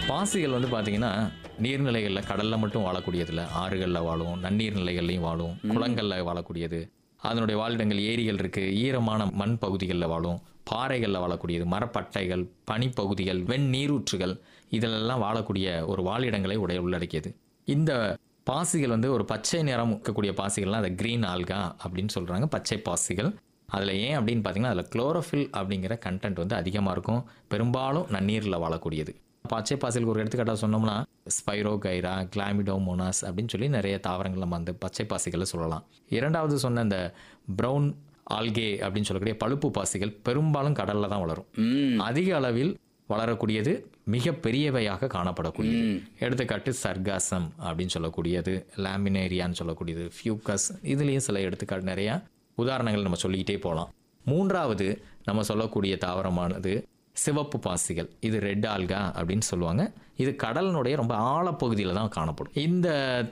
பாசிகள் வந்து பார்த்தீங்கன்னா நீர்நிலைகளில் கடலில் மட்டும் வாழக்கூடியதில்ல ஆறுகளில் வாழும் நன்னீர் நிலைகள்லையும் வாழும் குளங்களில் வாழக்கூடியது அதனுடைய வாழிடங்கள் ஏரிகள் இருக்குது ஈரமான மண் பகுதிகளில் வாழும் பாறைகளில் வாழக்கூடியது மரப்பட்டைகள் பனிப்பகுதிகள் வெந்நீரூற்றுகள் இதிலெல்லாம் வாழக்கூடிய ஒரு வாழிடங்களை உடைய உள்ளடக்கியது இந்த பாசிகள் வந்து ஒரு பச்சை நிறம் இருக்கக்கூடிய பாசிகள்லாம் அதை கிரீன் ஆல்கா அப்படின்னு சொல்கிறாங்க பச்சை பாசிகள் அதில் ஏன் அப்படின்னு பார்த்தீங்கன்னா அதில் குளோரோஃபில் அப்படிங்கிற கண்டென்ட் வந்து அதிகமாக இருக்கும் பெரும்பாலும் நன்னீரில் வாழக்கூடியது பச்சை பாசிகளுக்கு ஒரு எடுத்துக்காட்டாக சொன்னோம்னா ஸ்பைரோகைரா கிளாமிடோமோனாஸ் அப்படின்னு சொல்லி நிறைய தாவரங்கள் நம்ம அந்த பச்சை பாசிகளை சொல்லலாம் இரண்டாவது சொன்ன இந்த ப்ரௌன் ஆல்கே அப்படின்னு சொல்லக்கூடிய பழுப்பு பாசிகள் பெரும்பாலும் கடலில் தான் வளரும் ம் அதிக அளவில் வளரக்கூடியது மிக பெரியவையாக காணப்படக்கூடியது எடுத்துக்காட்டு சர்காசம் அப்படின்னு சொல்லக்கூடியது லாமினேரியான்னு சொல்லக்கூடியது ஃபியூக்கஸ் இதுலேயும் சில எடுத்துக்காட்டு நிறையா உதாரணங்கள் நம்ம சொல்லிக்கிட்டே போகலாம் மூன்றாவது நம்ம சொல்லக்கூடிய தாவரமானது சிவப்பு பாசிகள் இது ரெட் ஆல்கா அப்படின்னு சொல்லுவாங்க இது கடலினுடைய ரொம்ப ஆழப்பகுதியில் தான் காணப்படும் இந்த